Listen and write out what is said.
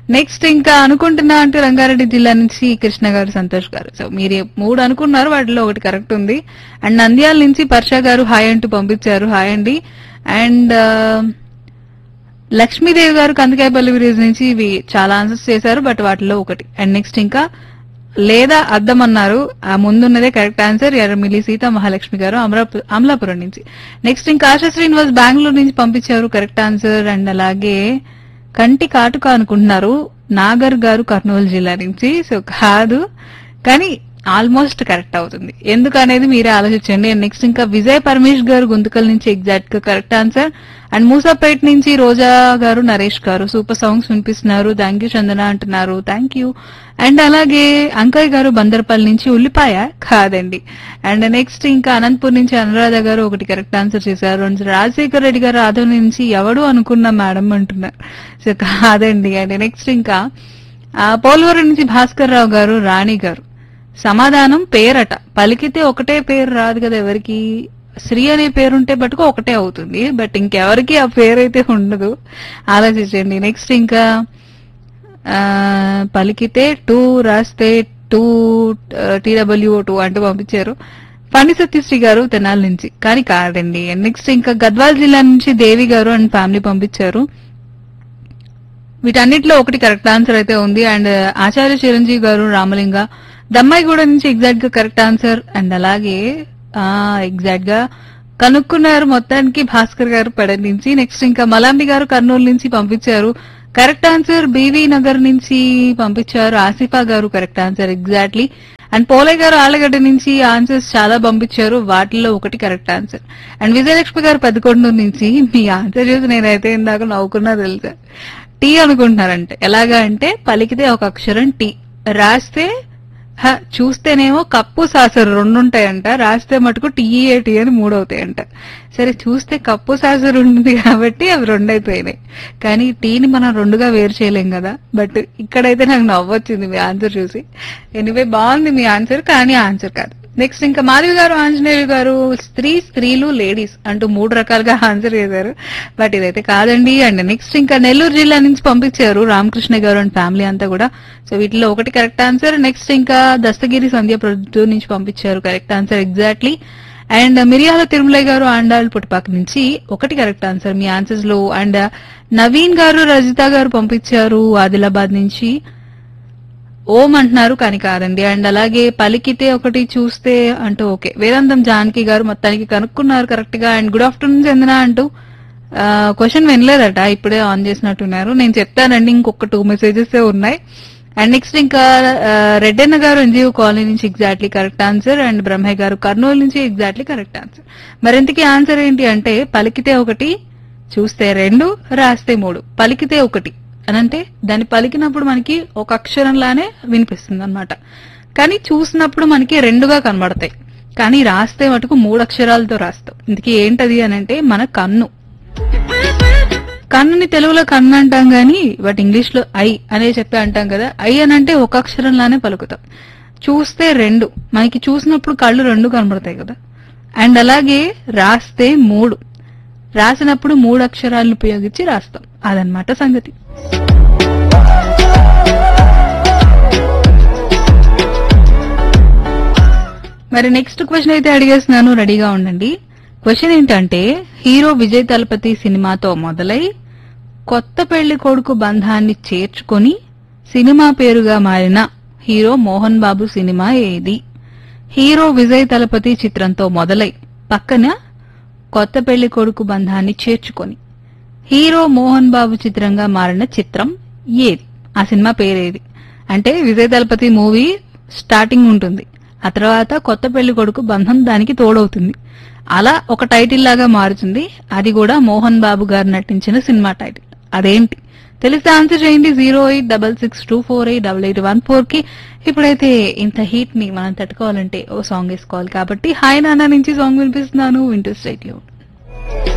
next ఇంకా అనుకుంటున్నా అంటూ రంగారెడ్డి జిల్లా నుంచి కృష్ణ గారు సంతోష్ గారు సో మీరు మూడు అనుకున్నారు వాటిలో ఒకటి కరెక్ట్ ఉంది అండ్ నంద్యాల నుంచి పర్షా గారు హాయ్ అంటూ పంపించారు హాయ్ అండి అండ్ లక్ష్మీదేవి గారు కందికాయపల్లి విలేజ్ నుంచి ఇవి చాలా ఆన్సర్స్ చేశారు బట్ వాటిలో ఒకటి అండ్ నెక్స్ట్ ఇంకా లేదా అద్దం అన్నారు ఆ ముందున్నదే కరెక్ట్ ఆన్సర్ ఎర్రమిల్లి సీత మహాలక్ష్మి గారు అమరాపు- అమలాపురం నుంచి నెక్స్ట్ ఇంకా ఆశా శ్రీనివాస్ బెంగళూరు నుంచి పంపించారు కరెక్ట్ ఆన్సర్ అండ్ అలాగే కంటి కాటుక అనుకుంటున్నారు నాగర్ గారు కర్నూలు జిల్లా నుంచి సో కాదు కానీ ఆల్మోస్ట్ కరెక్ట్ అవుతుంది ఎందుకు అనేది మీరే ఆలోచించండి అండ్ నెక్స్ట్ ఇంకా విజయ్ పరమేష్ గారు గుంతకల్ నుంచి ఎగ్జాక్ట్ గా కరెక్ట్ ఆన్సర్ అండ్ మూసాపేట్ నుంచి రోజా గారు నరేష్ గారు సూపర్ సాంగ్స్ వినిపిస్తున్నారు థ్యాంక్ యూ చందన అంటున్నారు థ్యాంక్ యూ అండ్ అలాగే అంకయ్య గారు బందర్పల్లి నుంచి ఉల్లిపాయ కాదండి అండ్ నెక్స్ట్ ఇంకా అనంతపూర్ నుంచి అనురాధ గారు ఒకటి కరెక్ట్ ఆన్సర్ చేశారు అండ్ రాజశేఖర్ రెడ్డి గారు ఆదం నుంచి ఎవడు అనుకున్నా మేడం అంటున్నారు సో కాదండి అండ్ నెక్స్ట్ ఇంకా ఆ, పోలవరం నుంచి భాస్కర్ రావు గారు రాణి గారు సమాధానం పేరట పలికితే ఒకటే పేరు రాదు కదా ఎవరికి శ్రీ అనే పేరుంటే బట్టుకు ఒకటే అవుతుంది బట్ ఇంకెవరికి ఆ పేరు అయితే ఉండదు ఆలోచించండి నెక్స్ట్ ఇంకా ఆ, పలికితే టూ రాస్తే టూ టీడబ్ల్యూ టూ అంటూ పంపించారు పండి సత్యశ్రీ గారు తెనాల నుంచి కానీ కాదండి నెక్స్ట్ ఇంకా గద్వాల్ జిల్లా నుంచి దేవి గారు అండ్ ఫ్యామిలీ పంపించారు వీటన్నిటిలో ఒకటి కరెక్ట్ ఆన్సర్ అయితే ఉంది అండ్ ఆచార్య చిరంజీవి గారు రామలింగ దమ్మాయిగూడ నుంచి ఎగ్జాక్ట్ గా కరెక్ట్ ఆన్సర్ అండ్ అలాగే ఆ ఎగ్జాక్ట్ గా కనుక్కున్నారు మొత్తానికి భాస్కర్ గారు పడ నుంచి నెక్స్ట్ ఇంకా మలాంబి గారు కర్నూలు నుంచి పంపించారు కరెక్ట్ ఆన్సర్ బీవీ నగర్ నుంచి పంపించారు ఆసిఫా గారు కరెక్ట్ ఆన్సర్ ఎగ్జాక్ట్లీ అండ్ పోలే గారు ఆలగడ్డ నుంచి ఆన్సర్స్ చాలా పంపించారు వాటిల్లో ఒకటి కరెక్ట్ ఆన్సర్ అండ్ విజయలక్ష్మి గారు పదకొండు నుంచి మీ ఆన్సర్ చూసి నేనైతే ఇందాక నవ్వుకున్నా తెలుసా టీ అనుకుంటున్నారంటే ఎలాగా అంటే పలికితే ఒక అక్షరం టీ రాస్తే హ, చూస్తేనేమో కప్పు సాసరు రెండు ఉంటాయంట రాస్తే మటుకు టీఏ టీ అని మూడు అవుతాయంట సరే చూస్తే కప్పు సాసరు ఉంటుంది కాబట్టి అవి రెండు అయిపోయినాయి కానీ టీని మనం రెండుగా వేరు చేయలేం కదా బట్ ఇక్కడైతే నాకు నవ్వొచ్చింది మీ ఆన్సర్ చూసి ఎనివే బాగుంది మీ ఆన్సర్ కానీ ఆన్సర్ కాదు నెక్స్ట్ ఇంకా మాధవి గారు ఆంజనేయులు గారు స్త్రీ స్త్రీలు లేడీస్ అంటూ మూడు రకాలుగా ఆన్సర్ చేశారు బట్ ఇదైతే కాదండి అండ్ నెక్స్ట్ ఇంకా నెల్లూరు జిల్లా నుంచి పంపించారు రామకృష్ణ గారు అండ్ ఫ్యామిలీ అంతా కూడా సో వీటిలో ఒకటి కరెక్ట్ ఆన్సర్ నెక్స్ట్ ఇంకా దస్తగిరి సంధ్య ప్రొద్దు నుంచి పంపించారు కరెక్ట్ ఆన్సర్ ఎగ్జాక్ట్లీ అండ్ మిరియాల తిరుమలయ్య గారు ఆండాల్ పుట్టుపాక నుంచి ఒకటి కరెక్ట్ ఆన్సర్ మీ ఆన్సర్స్ లో అండ్ నవీన్ గారు రజిత గారు పంపించారు ఆదిలాబాద్ నుంచి ఓం అంటున్నారు కానీ కాదండి అండ్ అలాగే పలికితే ఒకటి చూస్తే అంటూ ఓకే వేదాంతం జానకి గారు మొత్తానికి కనుక్కున్నారు కరెక్ట్ గా అండ్ గుడ్ ఆఫ్టర్నూన్ చందన అంటూ క్వశ్చన్ వినలేదట ఇప్పుడే ఆన్ చేసినట్టున్నారు నేను చెప్తానండి ఇంకొక టూ మెసేజెస్ ఉన్నాయి అండ్ నెక్స్ట్ ఇంకా ఆ, రెడ్డన్న గారు ఎన్జిఓ కాలనీ నుంచి exactly correct answer and Brahmaiah garu Kurnool నుంచి ఎగ్జాక్ట్లీ కరెక్ట్ ఆన్సర్ మరింతకి ఆన్సర్ ఏంటి అంటే పలికితే ఒకటి చూస్తే రెండు రాస్తే మూడు పలికితే ఒకటి అనంటే దాన్ని పలికినప్పుడు మనకి ఒక అక్షరంలానే వినిపిస్తుంది అనమాట కానీ చూసినప్పుడు మనకి రెండుగా కనబడతాయి కానీ రాస్తే మటుకు మూడు అక్షరాలతో రాస్తాం ఇందుకే ఏంటది అని అంటే మన కన్ను కన్నుని తెలుగులో కన్ను అంటాం గాని బట్ ఇంగ్లీష్ లో ఐ అనే చెప్పి అంటాం కదా ఐ అని అంటే ఒక అక్షరంలానే పలుకుతాం చూస్తే రెండు మనకి చూసినప్పుడు కళ్ళు రెండు కనబడతాయి కదా అండ్ అలాగే రాస్తే మూడు రాసినప్పుడు మూడు అక్షరాలను ఉపయోగించి రాస్తాం అదనమాట సంగతి మరి నెక్స్ట్ క్వశ్చన్ అయితే అడిగేస్తున్నాను రెడీగా ఉండండి క్వశ్చన్ ఏంటంటే హీరో విజయ్ తలపతి సినిమాతో మొదలై కొత్త పెళ్లి కొడుకు బంధాన్ని చేర్చుకొని సినిమా పేరుగా మారిన హీరో మోహన్ బాబు సినిమా ఏది హీరో విజయ్ తలపతి చిత్రంతో మొదలై పక్కన కొత్త పెళ్లి కొడుకు బంధాన్ని చేర్చుకొని హీరో మోహన్ బాబు చిత్రంగా మారిన చిత్రం ఏది ఆ సినిమా పేరేది అంటే విజయ్ దళపతి మూవీ స్టార్టింగ్ ఉంటుంది ఆ తర్వాత కొత్త పెళ్లి కొడుకు బంధం దానికి తోడవుతుంది అలా ఒక టైటిల్ లాగా మారుతుంది అది కూడా మోహన్ బాబు గారు నటించిన సినిమా టైటిల్ అదేంటి తెలిస్తే ఆన్సర్ చేయండి zero eight double six two four eight double eight one four కి ఇప్పుడైతే ఇంత హీట్ ని మనం తట్టుకోవాలంటే ఓ సాంగ్ వేసుకోవాలి కాబట్టి హాయ్ నాన్న నుంచి సాంగ్ వినిపిస్తున్నాను వింటూ స్టేట్ లో